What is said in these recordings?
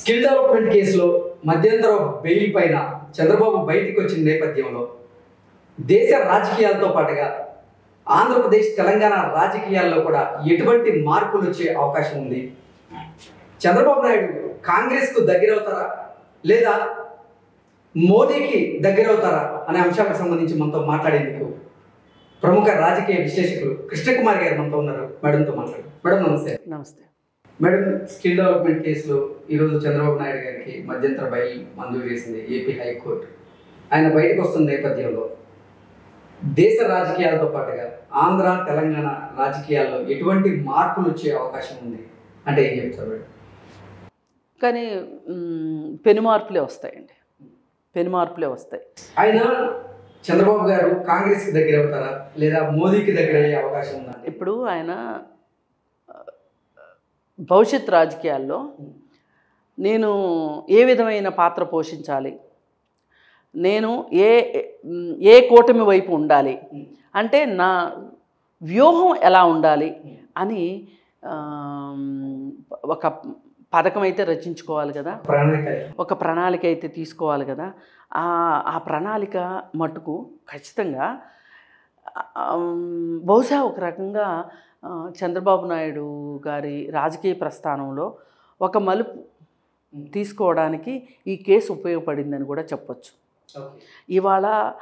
skill development కేసులో మధ్యంతర bail పైన చంద్రబాబు బయటికి వచ్చిన నేపథ్యంలో దేశ రాజకీయాలతో పాటుగా ఆంధ్రప్రదేశ్ తెలంగాణ రాజకీయాల్లో కూడా ఎటువంటి మార్పులు వచ్చే అవకాశం ఉంది చంద్రబాబు నాయుడు కాంగ్రెస్కు దగ్గరవుతారా లేదా మోదీకి దగ్గరవుతారా అనే అంశాలకు సంబంధించి మనతో మాట్లాడేందుకు ప్రముఖ రాజకీయ విశ్లేషకులు కృష్ణకుమార్ గారు మనతో ఉన్నారు మేడంతో మాట్లాడు మేడం నమస్తే నమస్తే మేడం స్కిల్ డెవలప్మెంట్ కేసులో ఈరోజు చంద్రబాబు నాయుడు గారికి మధ్యంతర బయలు మంజూరు చేసింది ఏపీ హైకోర్టు ఆయన బయటకు వస్తున్న నేపథ్యంలో దేశ రాజకీయాలతో పాటుగా ఆంధ్ర తెలంగాణ రాజకీయాల్లో ఎటువంటి మార్పులు వచ్చే అవకాశం ఉంది అంటే ఏం చెప్తారు మేడం కానీ మ్, పెను మార్పులే వస్తాయండి పెను మార్పులే వస్తాయి ఆయన చంద్రబాబు గారు కాంగ్రెస్కి దగ్గర అవుతారా లేదా మోదీకి దగ్గర అయ్యే అవకాశం ఉందా ఇప్పుడు ఆయన ఆ, భవిష్యత్ రాజకీయాల్లో నేను ఏ విధమైన పాత్ర పోషించాలి నేను ఏ మ్, ఏ కూటమి వైపు ఉండాలి అంటే నా వ్యూహం ఎలా ఉండాలి అని ఆ, ఒక పథకం అయితే రచించుకోవాలి కదా ప్రణాళిక ఒక ప్రణాళిక అయితే తీసుకోవాలి కదా ఆ ఆ ప్రణాళిక మటుకు ఖచ్చితంగా ఆ, బహుశా ఒక రకంగా ఆ, చంద్రబాబు నాయుడు గారి రాజకీయ ప్రస్థానంలో ఒక మలుపు తీసుకోవడానికి ఈ కేసు ఉపయోగపడిందని కూడా చెప్పొచ్చు ఓకే ఇవాళ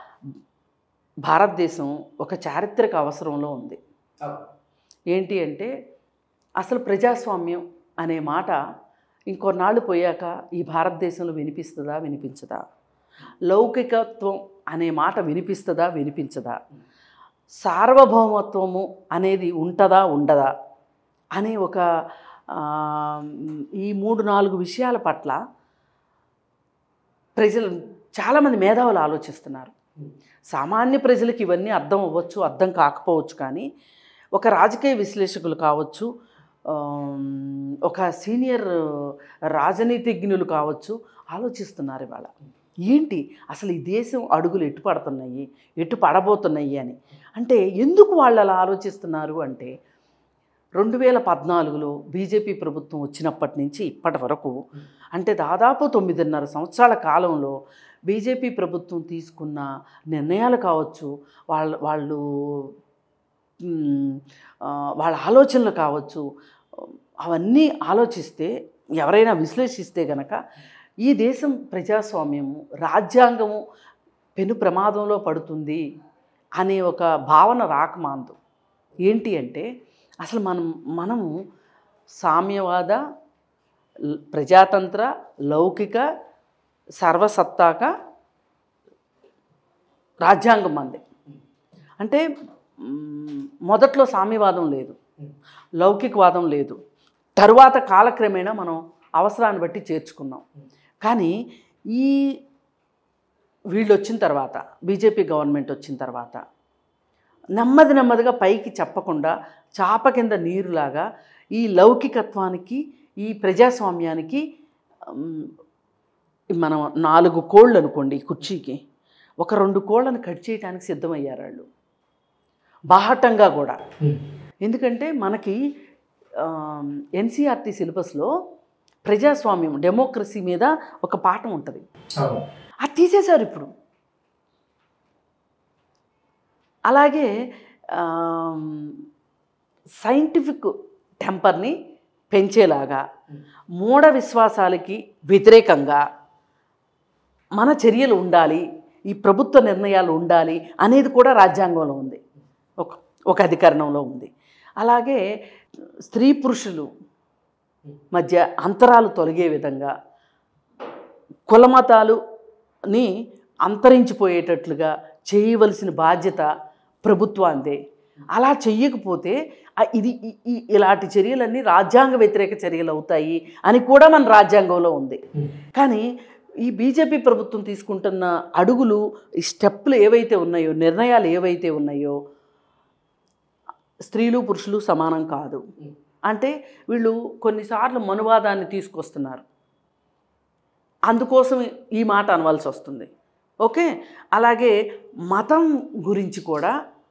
భారతదేశం ఒక చారిత్రక అవసరంలో ఉంది ఏంటి అంటే అసలు ప్రజాస్వామ్యం అనే మాట ఇంకొన్నాళ్ళు పోయాక ఈ భారతదేశంలో వినిపిస్తుందా వినిపించదా లౌకికత్వం అనే మాట వినిపిస్తుందా వినిపించదా సార్వభౌమత్వము అనేది ఉంటుందా ఉండదా అనే ఒక ఆ, ఈ మూడు నాలుగు విషయాల పట్ల ప్రజలు చాలామంది మేధావులు ఆలోచిస్తున్నారు సామాన్య ప్రజలకు ఇవన్నీ అర్థం అవ్వచ్చు అర్థం కాకపోవచ్చు కానీ ఒక రాజకీయ విశ్లేషకులు కావచ్చు ఆమ్, ఒక సీనియర్ రాజనీతిజ్ఞులు కావచ్చు ఆలోచిస్తున్నారు ఇవాళ ఏంటి అసలు ఈ దేశం అడుగులు ఎటు పడుతున్నాయి ఎటు పడబోతున్నాయి అని అంటే ఎందుకు వాళ్ళు అలా ఆలోచిస్తున్నారు అంటే రెండు వేల పద్నాలుగులో బీజేపీ ప్రభుత్వం వచ్చినప్పటి నుంచి ఇప్పటి వరకు అంటే దాదాపు తొమ్మిదిన్నర సంవత్సరాల కాలంలో బీజేపీ ప్రభుత్వం తీసుకున్న నిర్ణయాలు కావచ్చు వాళ్ళ వాళ్ళు మ్, ఆ, వాళ్ళ ఆలోచనలు కావచ్చు అవన్నీ ఆలోచిస్తే ఎవరైనా విశ్లేషిస్తే గనక ఈ దేశం ప్రజాస్వామ్యము రాజ్యాంగము పెను ప్రమాదంలో పడుతుంది అనే ఒక భావన రాకమాందు ఏంటి అంటే అసలు మనం మనము సామ్యవాద ల- ప్రజాతంత్ర లౌకిక సర్వసత్తాక రాజ్యాంగం మంది అంటే మ్, మొదట్లో సామ్యవాదం లేదు లౌకికవాదం లేదు తరువాత కాలక్రమేణా మనం అవసరాన్ని బట్టి చేర్చుకున్నాం కానీ ఈ వీళ్ళు వచ్చిన తర్వాత బీజేపీ గవర్నమెంట్ వచ్చిన తర్వాత నెమ్మది నెమ్మదిగా పైకి చెప్పకుండా చాప కింద నీరులాగా ఈ లౌకికత్వానికి ఈ ప్రజాస్వామ్యానికి ఉమ్, మనం నాలుగు కోళ్ళు అనుకోండి ఈ కుర్చీకి ఒక రెండు కోళ్ళను కట్ చేయడానికి సిద్ధమయ్యారు వాళ్ళు బాహటంగా కూడా ఎందుకంటే మనకి ఎన్సీఆర్టీ సిలబస్లో ప్రజాస్వామ్యం డెమోక్రసీ మీద ఒక పాఠం ఉంటుంది అది తీసేశారు ఇప్పుడు అలాగే సైంటిఫిక్ టెంపర్ని పెంచేలాగా మూఢ విశ్వాసాలకి వ్యతిరేకంగా మన చర్యలు ఉండాలి ఈ ప్రభుత్వ నిర్ణయాలు ఉండాలి అనేది కూడా రాజ్యాంగంలో ఉంది ఒక ఒక అధికరణంలో ఉంది అలాగే స్త్రీ పురుషులు మధ్య అంతరాలు తొలగే విధంగా కులమతాలుని అంతరించిపోయేటట్లుగా చేయవలసిన బాధ్యత ప్రభుత్వాందే అలా చెయ్యకపోతే ఆ ఇది ఈ- ఈ ఇలాంటి చర్యలన్నీ రాజ్యాంగ వ్యతిరేక చర్యలు అవుతాయి అని కూడా మన రాజ్యాంగంలో ఉంది కానీ ఈ బీజేపీ ప్రభుత్వం తీసుకుంటున్న అడుగులు ఈ స్టెప్పులు ఏవైతే ఉన్నాయో నిర్ణయాలు ఏవైతే ఉన్నాయో స్త్రీలు పురుషులు సమానం కాదు అంటే వీళ్ళు కొన్నిసార్లు మనువాదాన్ని తీసుకొస్తున్నారు అందుకోసం ఈ మాట అనవలసి వస్తుంది ఓకే అలాగే మతం గురించి కూడా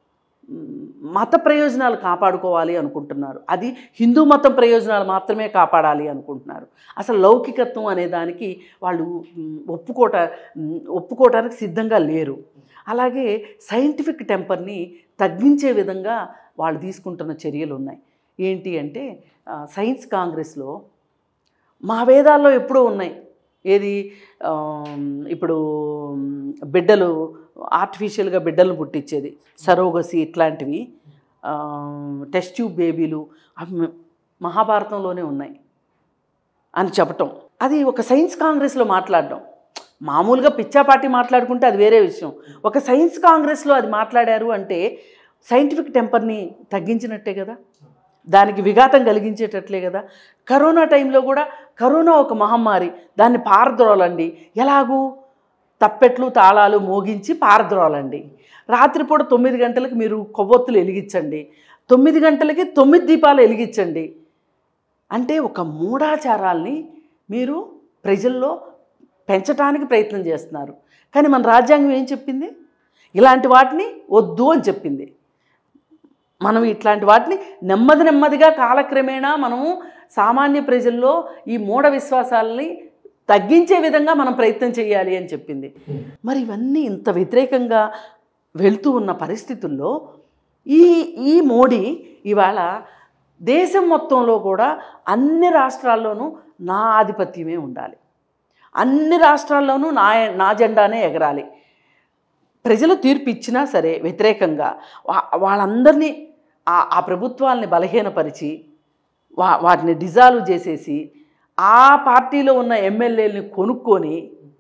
మ్, మత ప్రయోజనాలు కాపాడుకోవాలి అనుకుంటున్నారు అది హిందూ మతం ప్రయోజనాలు మాత్రమే కాపాడాలి అనుకుంటున్నారు అసలు లౌకికత్వం అనే దానికి వాళ్ళు మ్, ఒప్పుకోట మ్, ఒప్పుకోవటానికి సిద్ధంగా లేరు అలాగే సైంటిఫిక్ టెంపర్ని తగ్గించే విధంగా వాళ్ళు తీసుకుంటున్న చర్యలు ఉన్నాయి ఏంటి అంటే ఆ, సైన్స్ కాంగ్రెస్లో మా వేదాల్లో ఎప్పుడూ ఉన్నాయి ఏది ఆమ్, ఇప్పుడు మ్, బిడ్డలు ఆర్టిఫిషియల్గా బిడ్డలను పుట్టించేది సరోగసి ఇట్లాంటివి ఆమ్, టెస్ట్ ట్యూబ్ బేబీలు అవి మ- మహాభారతంలోనే ఉన్నాయి అని చెప్పటం అది ఒక సైన్స్ కాంగ్రెస్లో మాట్లాడడం మామూలుగా పిచ్చాపాటి మాట్లాడుకుంటే అది వేరే విషయం ఒక సైన్స్ కాంగ్రెస్లో అది మాట్లాడారు అంటే సైంటిఫిక్ టెంపర్ని తగ్గించినట్టే కదా దానికి విఘాతం కలిగించేటట్లే కదా కరోనా టైంలో కూడా కరోనా ఒక మహమ్మారి దాన్ని పారద్రోలండి ఎలాగూ తప్పెట్లు తాళాలు మోగించి పారద్రోలండి రాత్రిపూట తొమ్మిది గంటలకు మీరు కొవ్వొత్తులు వెలిగించండి తొమ్మిది గంటలకి తొమ్మిది దీపాలు వెలిగించండి అంటే ఒక మూఢాచారాల్ని మీరు ప్రజల్లో పెంచడానికి ప్రయత్నం చేస్తున్నారు కానీ మన రాజ్యాంగం ఏం చెప్పింది ఇలాంటి వాటిని వద్దు అని చెప్పింది మనం ఇట్లాంటి వాటిని నెమ్మది నెమ్మదిగా కాలక్రమేణా మనము సామాన్య ప్రజల్లో ఈ మూఢ విశ్వాసాలని తగ్గించే విధంగా మనం ప్రయత్నం చేయాలి అని చెప్పింది మరి ఇవన్నీ ఇంత వ్యతిరేకంగా వెళ్తూ ఉన్న పరిస్థితుల్లో ఈ ఈ మోడీ ఇవాళ దేశం మొత్తంలో కూడా అన్ని రాష్ట్రాల్లోనూ నా ఆధిపత్యమే ఉండాలి అన్ని రాష్ట్రాల్లోనూ నా నా జెండానే ఎగరాలి ప్రజలు తీర్పు ఇచ్చినా సరే వ్యతిరేకంగా వా- వాళ్ళందరినీ ఆ ఆ ప్రభుత్వాల్ని బలహీనపరిచి వా వాటిని డిజాల్వ్ చేసేసి ఆ పార్టీలో ఉన్న ఎమ్మెల్యేలని కొనుక్కొని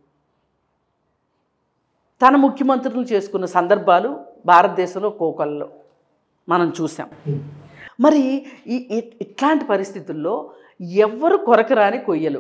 తన ముఖ్యమంత్రులు చేసుకున్న సందర్భాలు భారతదేశంలో కోకల్లో మనం చూసాం మరి ఈ ఇ- ఇట్లాంటి పరిస్థితుల్లో ఎవ్వరు కొరకరాని కొయ్యలు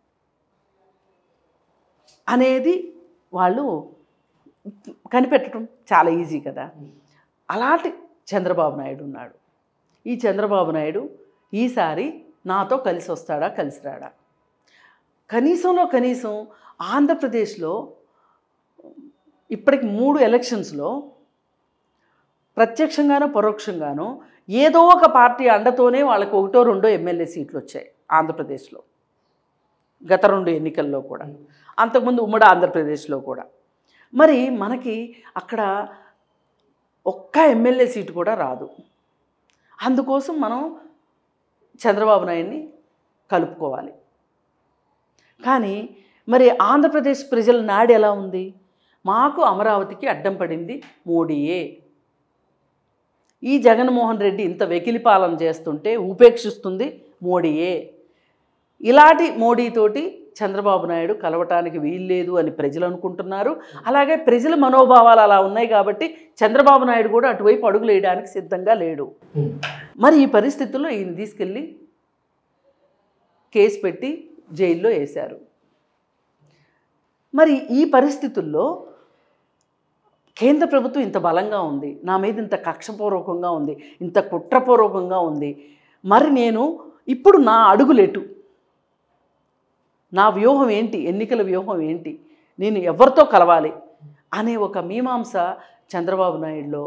అనేది వాళ్ళు కనిపెట్టడం చాలా ఈజీ కదా అలాంటి చంద్రబాబు నాయుడు ఉన్నాడు ఈ చంద్రబాబు నాయుడు ఈసారి నాతో కలిసి వస్తాడా కలిసి రాడా కనీసంలో కనీసం ఆంధ్రప్రదేశ్లో ఇప్పటికి మూడు ఎలక్షన్స్లో ప్రత్యక్షంగానో పరోక్షంగానో ఏదో ఒక పార్టీ అండతోనే వాళ్ళకి ఒకటో రెండో ఎమ్మెల్యే సీట్లు వచ్చాయి ఆంధ్రప్రదేశ్లో గత రెండు ఎన్నికల్లో కూడా అంతకుముందు ఉమ్మడి ఆంధ్రప్రదేశ్లో కూడా మరి మనకి అక్కడ ఒక్క ఎమ్మెల్యే సీటు కూడా రాదు అందుకోసం మనం చంద్రబాబు నాయుడిని కలుపుకోవాలి కానీ మరి ఆంధ్రప్రదేశ్ ప్రజల నాడు ఎలా ఉంది మాకు అమరావతికి అడ్డం పడింది మోడీయే ఈ జగన్మోహన్ రెడ్డి ఇంత వెకిలి పాలన చేస్తుంటే ఉపేక్షిస్తుంది మోడీయే ఇలాంటి మోడీతోటి చంద్రబాబు నాయుడు కలవటానికి వీల్లేదు అని ప్రజలు అనుకుంటున్నారు అలాగే ప్రజల మనోభావాలు అలా ఉన్నాయి కాబట్టి చంద్రబాబు నాయుడు కూడా అటువైపు అడుగులు వేయడానికి సిద్ధంగా లేడు మరి ఈ పరిస్థితుల్లో ఈయన తీసుకెళ్ళి కేసు పెట్టి జైల్లో వేశారు మరి ఈ పరిస్థితుల్లో కేంద్ర ప్రభుత్వం ఇంత బలంగా ఉంది నా మీద ఇంత కక్షపూర్వకంగా ఉంది ఇంత కుట్రపూర్వకంగా ఉంది మరి నేను ఇప్పుడు నా అడుగులెటు నా వ్యూహం ఏంటి ఎన్నికల వ్యూహం ఏంటి నేను ఎవరితో కలవాలి అనే ఒక మీమాంస చంద్రబాబు నాయుడులో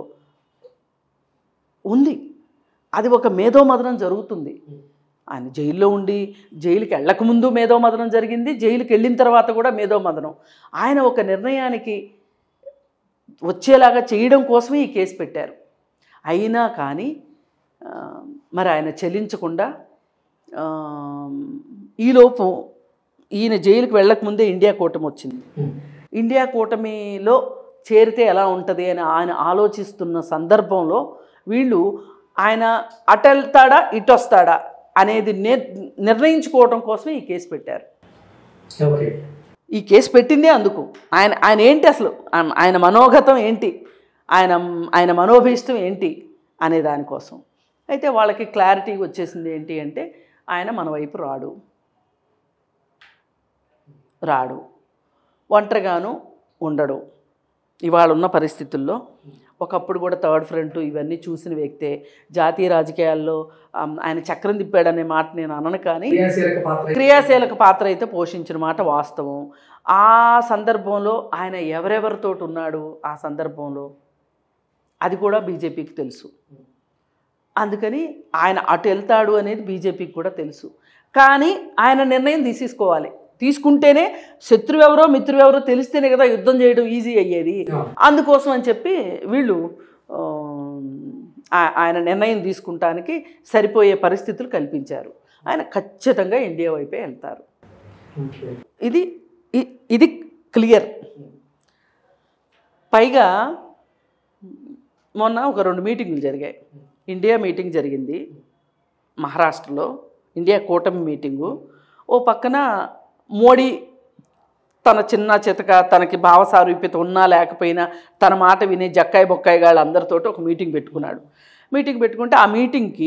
ఉంది అది ఒక మేధోమదనం జరుగుతుంది ఆయన జైల్లో ఉండి జైలుకి వెళ్ళకముందు మేధోమదనం జరిగింది జైలుకి వెళ్ళిన తర్వాత కూడా మేధోమదనం ఆయన ఒక నిర్ణయానికి వచ్చేలాగా చేయడం కోసమే ఈ కేసు పెట్టారు అయినా కానీ ఆ, మరి ఆయన చెల్లించకుండా ఆ, ఈలోపు ఈయన జైలుకి వెళ్ళకముందే ఇండియా కూటమి వచ్చింది ఇండియా కూటమిలో చేరితే ఎలా ఉంటుంది అని ఆయన ఆలోచిస్తున్న సందర్భంలో వీళ్ళు ఆయన అటు వెళ్తాడా ఇటు వస్తాడా అనేది నిర్ నిర్ణయించుకోవడం కోసమే ఈ కేసు పెట్టారు ఓకే ఈ కేసు పెట్టిందే అందుకు ఆయన ఆయన ఏంటి అసలు ఆయన- ఆయన మనోగతం ఏంటి ఆయన ఆయన మనోభీష్టం ఏంటి అనే దానికోసం అయితే వాళ్ళకి క్లారిటీ వచ్చేసింది ఏంటి అంటే ఆయన మన వైపు రాడు రాడు ఒంటరిగాను ఉండడు ఇవాళ ఉన్న పరిస్థితుల్లో ఒకప్పుడు కూడా థర్డ్ ఫ్రంట్ ఇవన్నీ చూసిన వ్యక్తే జాతీయ రాజకీయాల్లో ఆమ్, ఆయన చక్రం తిప్పాడనే మాట నేను అనను కానీ క్రియాశీలక పాత్ర క్రియాశీలక పాత్ర అయితే పోషించిన మాట వాస్తవం ఆ సందర్భంలో ఆయన ఎవరెవరితోటి ఉన్నాడు ఆ సందర్భంలో అది కూడా బీజేపీకి తెలుసు అందుకని ఆయన అటు వెళ్తాడు అనేది బీజేపీకి కూడా తెలుసు కానీ ఆయన నిర్ణయం తీసేసుకోవాలి తీసుకుంటేనే శత్రువు ఎవరో మిత్రువు ఎవరో తెలిస్తేనే కదా యుద్ధం చేయడం ఈజీ అయ్యేది అందుకోసం అని చెప్పి వీళ్ళు ఆ, ఆ- ఆయన నిర్ణయం తీసుకుంటానికి సరిపోయే పరిస్థితులు కల్పించారు ఆయన ఖచ్చితంగా ఇండియా వైపే వెళ్తారు ఇది ఇ- ఇది క్లియర్ పైగా మొన్న ఒక రెండు మీటింగులు జరిగాయి ఇండియా మీటింగ్ జరిగింది మహారాష్ట్రలో ఇండియా కూటమి మీటింగు ఓ పక్కన మోడీ తన చిన్న చితక తనకి భావసారూప్యత ఉన్నా లేకపోయినా తన మాట వినే జక్కాయి బొక్కాయి గాళ్ళు అందరితోటి ఒక మీటింగ్ పెట్టుకున్నాడు మీటింగ్ పెట్టుకుంటే ఆ మీటింగ్కి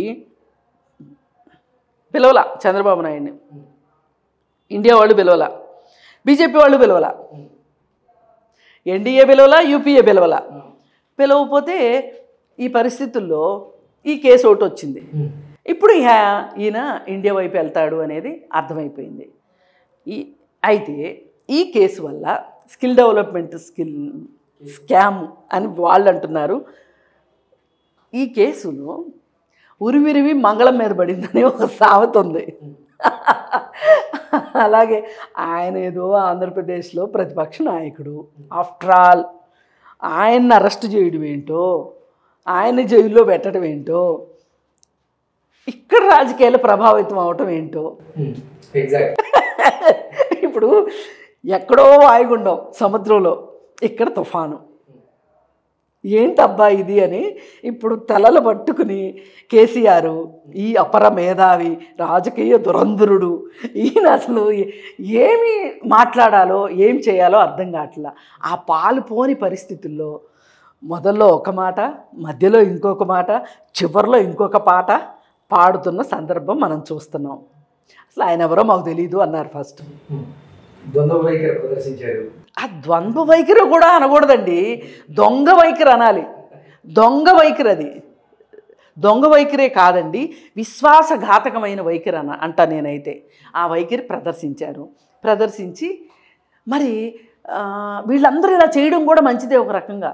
పిలవల చంద్రబాబు నాయుడిని ఇండియా వాళ్ళు పిలవల బీజేపీ వాళ్ళు పిలవల ఎన్డీఏ పిలవల యూపీఏ పిలవల పిలవకపోతే ఈ పరిస్థితుల్లో ఈ కేసు ఒకటి వచ్చింది ఇప్పుడు ఈయన- ఈయన ఇండియా వైపు వెళ్తాడు అనేది అర్థమైపోయింది ఈ అయితే ఈ కేసు వల్ల స్కిల్ డెవలప్మెంట్ స్కిల్ స్కామ్ అని వాళ్ళు అంటున్నారు ఈ కేసులో ఉరివిరివి మంగళం మీద పడిందని ఒక సామెత ఉంది అలాగే ఆయన ఏదో ఆంధ్రప్రదేశ్లో ప్రతిపక్ష నాయకుడు ఆఫ్టర్ ఆల్ ఆయన్ని అరెస్ట్ చేయడం ఏంటో ఆయన జైల్లో పెట్టడం ఏంటో ఇక్కడ రాజకీయాలు ప్రభావితం అవటం ఏంటో ఎగ్జాక్ట్ ఇప్పుడు ఎక్కడో వాయుగుండం సముద్రంలో ఇక్కడ తుఫాను ఏంటబ్బా ఇది అని ఇప్పుడు తలలు పట్టుకుని కేసీఆర్ ఈ అపర మేధావి రాజకీయ దురంధరుడు ఈయన అసలు ఏ- ఏమి మాట్లాడాలో ఏం చేయాలో అర్థం కావట్లా ఆ పాలు పోని పరిస్థితుల్లో మొదల్లో ఒక మాట మధ్యలో ఇంకొక మాట చివరిలో ఇంకొక పాట పాడుతున్న సందర్భం మనం చూస్తున్నాం అసలు ఆయన ఎవరో మాకు తెలియదు అన్నారు ఫస్ట్ ద్వంద్వ వైఖరి ప్రదర్శించారు ఆ ద్వంద్వ వైఖరి కూడా అనకూడదండి దొంగ వైఖరి అనాలి దొంగ వైఖరి అది దొంగ వైఖరే కాదండి విశ్వాసఘాతకమైన వైఖరి అన అంటా నేనైతే ఆ వైఖరి ప్రదర్శించారు ప్రదర్శించి మరి ఆ, వీళ్ళందరూ ఇలా చేయడం కూడా మంచిదే ఒక రకంగా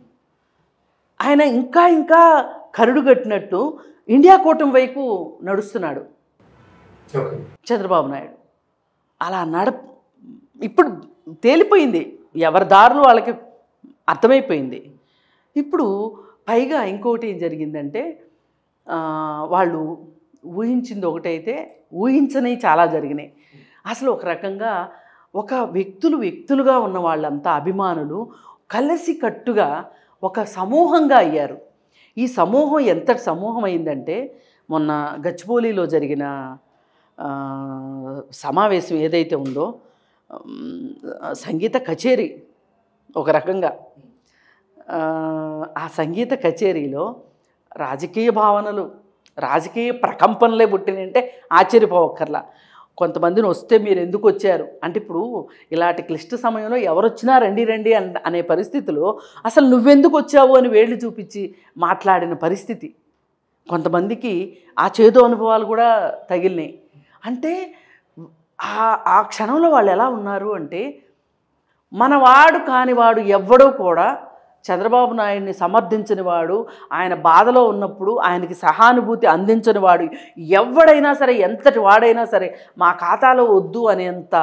ఆయన ఇంకా ఇంకా కరుడు కట్టినట్టు ఇండియా కూటమి వైపు నడుస్తున్నాడు ఓకే చంద్రబాబు నాయుడు అలా నడ ఇప్పుడు తేలిపోయింది ఎవరి దారులు వాళ్ళకి అర్థమైపోయింది ఇప్పుడు పైగా ఇంకొకటి ఏం జరిగిందంటే ఆ, వాళ్ళు ఊహించింది ఒకటైతే ఊహించని చాలా జరిగినాయి అసలు ఒక రకంగా ఒక వ్యక్తులు వ్యక్తులుగా ఉన్న వాళ్ళంతా అభిమానులు కలిసి కట్టుగా ఒక సమూహంగా అయ్యారు ఈ సమూహం ఎంతటి సమూహం అయిందంటే మొన్న గచ్చిబౌలిలో జరిగిన ఆ, సమావేశం ఏదైతే ఉందో ఉమ్, సంగీత కచేరీ ఒక రకంగా ఆ, ఆ సంగీత కచేరీలో రాజకీయ భావనలు రాజకీయ ప్రకంపనలే పుట్టినంటే ఆశ్చర్యపోవక్కర్లా కొంతమందిని వస్తే మీరు ఎందుకు వచ్చారు అంటే ఇప్పుడు ఇలాంటి క్లిష్ట సమయంలో ఎవరు వచ్చినా రండి రండి అన్- అనే పరిస్థితిలో అసలు నువ్వెందుకు వచ్చావు అని వేళ్ళు చూపించి మాట్లాడిన పరిస్థితి కొంతమందికి ఆ చేదు అనుభవాలు కూడా తగిలినాయి అంటే ఆ ఆ క్షణంలో వాళ్ళు ఎలా ఉన్నారు అంటే మనవాడు కానివాడు ఎవ్వడూ కూడా చంద్రబాబు నాయుడిని సమర్థించని వాడు ఆయన బాధలో ఉన్నప్పుడు ఆయనకి సహానుభూతి అందించని వాడు ఎవడైనా సరే ఎంతటి వాడైనా సరే మా ఖాతాలో వద్దు అనేంత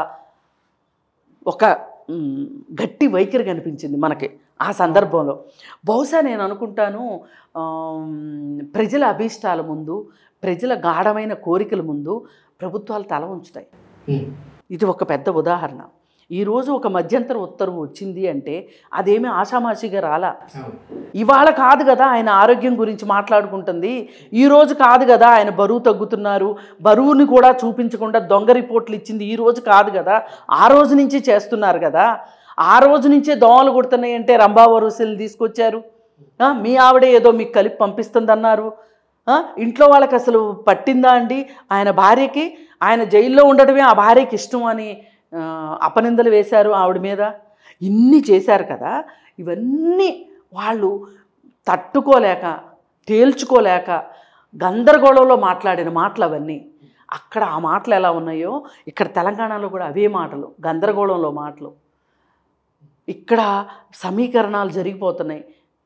ఒక మ్, గట్టి వైఖరి కనిపించింది మనకి ఆ సందర్భంలో బహుశా నేను అనుకుంటాను ఆమ్, ప్రజల అభీష్టాల ముందు ప్రజల గాఢమైన కోరికల ముందు ప్రభుత్వాలు తల ఉంచుతాయి ఇది ఒక పెద్ద ఉదాహరణ ఈరోజు ఒక మధ్యంతర ఉత్తర్వు వచ్చింది అంటే అదేమీ ఆషామాషిగా రాలా ఇవాళ కాదు కదా ఆయన ఆరోగ్యం గురించి మాట్లాడుకుంటుంది ఈ రోజు కాదు కదా ఆయన బరువు తగ్గుతున్నారు బరువుని కూడా చూపించకుండా దొంగ రిపోర్ట్లు ఇచ్చింది ఈ రోజు కాదు కదా ఆ రోజు నుంచి చేస్తున్నారు కదా ఆ రోజు నుంచే దోమలు కొడుతున్నాయి అంటే రంభావరుసలు తీసుకొచ్చారు ఆ, మీ ఆవిడే ఏదో మీకు కలిపి పంపిస్తుందన్నారు ఆ, ఇంట్లో వాళ్ళకి అసలు పట్టిందా అండి ఆయన భార్యకి ఆయన జైల్లో ఉండటమే ఆ భార్యకి ఇష్టం అని ఆ, అపనిందలు వేశారు ఆవిడ మీద ఇన్ని చేశారు కదా ఇవన్నీ వాళ్ళు తట్టుకోలేక తేల్చుకోలేక గందరగోళంలో మాట్లాడిన మాటలు అవన్నీ అక్కడ ఆ మాటలు ఎలా ఉన్నాయో ఇక్కడ తెలంగాణలో కూడా అవే మాటలు గందరగోళంలో మాటలు ఇక్కడ సమీకరణాలు జరిగిపోతున్నాయి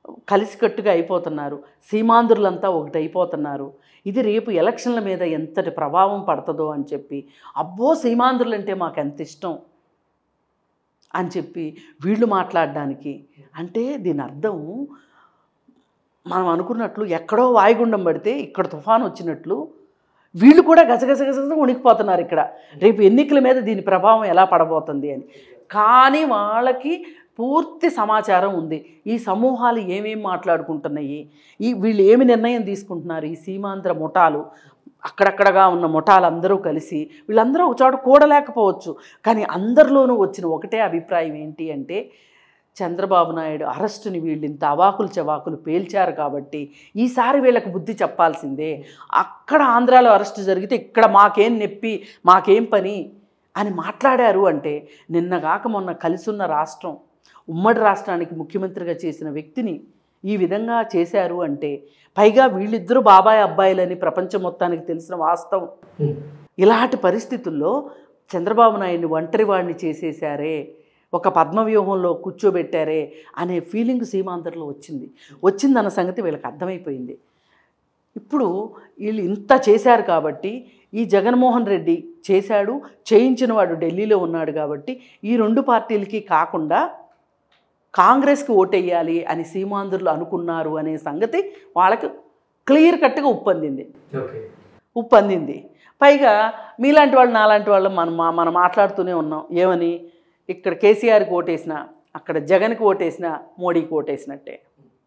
కలిసికట్టుగా అయిపోతున్నారు సీమాంధ్రులంతా ఒకటి అయిపోతున్నారు ఇది రేపు ఎలక్షన్ల మీద ఎంతటి ప్రభావం పడుతుందో అని చెప్పి అబ్బో సీమాంధ్రులు అంటే మాకు ఎంత ఇష్టం అని చెప్పి వీళ్ళు మాట్లాడడానికి అంటే దీని అర్థం మనం అనుకున్నట్లు ఎక్కడో వాయుగుండం పడితే ఇక్కడ తుఫాన్ వచ్చినట్లు వీళ్ళు కూడా గజగజ గజగజ ఉనికిపోతున్నారు ఇక్కడ రేపు ఎన్నికల మీద దీని ప్రభావం ఎలా పడబోతుంది అని కానీ వాళ్ళకి పూర్తి సమాచారం ఉంది ఈ సమూహాలు ఏమేం మాట్లాడుకుంటున్నాయి ఈ వీళ్ళు ఏమి నిర్ణయం తీసుకుంటున్నారు ఈ సీమాంధ్ర ముఠాలు అక్కడక్కడగా ఉన్న ముఠాలు అందరూ కలిసి వీళ్ళందరూ ఒక చోట కూడలేకపోవచ్చు కానీ అందరిలోనూ వచ్చిన ఒకటే అభిప్రాయం ఏంటి అంటే చంద్రబాబు నాయుడు అరెస్టుని వీళ్ళు ఇంత అవాకులు చవాకులు పేల్చారు కాబట్టి ఈసారి వీళ్ళకి బుద్ధి చెప్పాల్సిందే అక్కడ ఆంధ్రాలో అరెస్టు జరిగితే ఇక్కడ మాకేం నొప్పి మాకేం పని అని మాట్లాడారు అంటే నిన్నగాక మొన్న కలిసున్న రాష్ట్రం ఉమ్మడి రాష్ట్రానికి ముఖ్యమంత్రిగా చేసిన వ్యక్తిని ఈ విధంగా చేశారు అంటే పైగా వీళ్ళిద్దరూ బాబాయ్ అబ్బాయిలని ప్రపంచం మొత్తానికి తెలిసిన వాస్తవం ఇలాంటి పరిస్థితుల్లో చంద్రబాబు నాయుడిని ఒంటరి వాడిని చేసేశారే ఒక పద్మవ్యూహంలో కూర్చోబెట్టారే అనే ఫీలింగ్ సీమాంధ్రలో వచ్చింది వచ్చిందన్న సంగతి వీళ్ళకి అర్థమైపోయింది ఇప్పుడు వీళ్ళు ఇంత చేశారు కాబట్టి ఈ జగన్మోహన్ రెడ్డి చేశాడు చేయించిన వాడు ఢిల్లీలో ఉన్నాడు కాబట్టి ఈ రెండు పార్టీలకి కాకుండా కాంగ్రెస్కి ఓటేయాలి అని సీమాంధ్రులు అనుకున్నారు అనే సంగతి వాళ్ళకి క్లియర్ కట్గా ఉప్పందింది ఓకే ఉప్పందింది పైగా మీలాంటి వాళ్ళు నాలాంటి వాళ్ళు మనం మా- మనం మాట్లాడుతూనే ఉన్నాం ఏమని ఇక్కడ కేసీఆర్కి ఓటేసిన అక్కడ జగన్కి ఓటేసిన మోడీకి ఓటేసినట్టే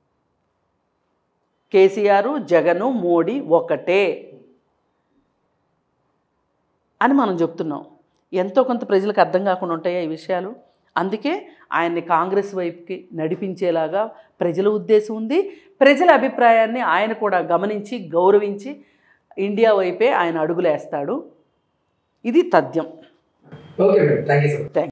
కేసీఆర్ జగను మోడీ ఒకటే అని మనం చెప్తున్నాం ఎంతో కొంత ప్రజలకు అర్థం కాకుండా ఉంటాయా ఈ విషయాలు అందుకే ఆయన్ని కాంగ్రెస్ వైపుకి నడిపించేలాగా ప్రజల ఉద్దేశం ఉంది ప్రజల అభిప్రాయాన్ని ఆయన కూడా గమనించి గౌరవించి ఇండియా వైపే ఆయన అడుగులేస్తాడు ఇది తథ్యం okay madam thank you so much